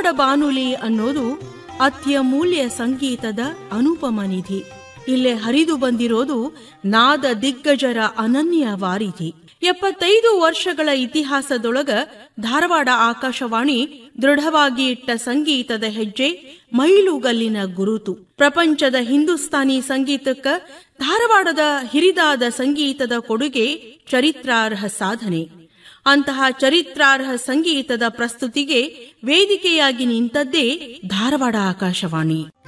ಧಾರವಾಡ ಬಾನುಲಿ ಅನ್ನೋದು ಅತ್ಯಮೂಲ್ಯ ಸಂಗೀತದ ಅನುಪಮ ನಿಧಿ ಇಲ್ಲೇ ಹರಿದು ಬಂದಿರೋದು ನಾದ ದಿಗ್ಗಜರ ಅನನ್ಯ ವಾರಿಧಿ ಎಪ್ಪತ್ತೈದು ವರ್ಷಗಳ ಇತಿಹಾಸದೊಳಗ ಧಾರವಾಡ ಆಕಾಶವಾಣಿ ದೃಢವಾಗಿ ಇಟ್ಟ ಸಂಗೀತದ ಹೆಜ್ಜೆ ಮೈಲುಗಲ್ಲಿನ ಗುರುತು ಪ್ರಪಂಚದ ಹಿಂದೂಸ್ತಾನಿ ಸಂಗೀತಕ್ಕ ಧಾರವಾಡದ ಹಿರಿದಾದ ಸಂಗೀತದ ಕೊಡುಗೆ ಚರಿತ್ರಾರ್ಹ ಸಾಧನೆ ಅಂತಹ ಚರಿತ್ರಾರ್ಹ ಸಂಗೀತದ ಪ್ರಸ್ತುತಿಗೆ ವೇದಿಕೆಯಾಗಿ ನಿಂತದ್ದೇ ಧಾರವಾಡ ಆಕಾಶವಾಣಿ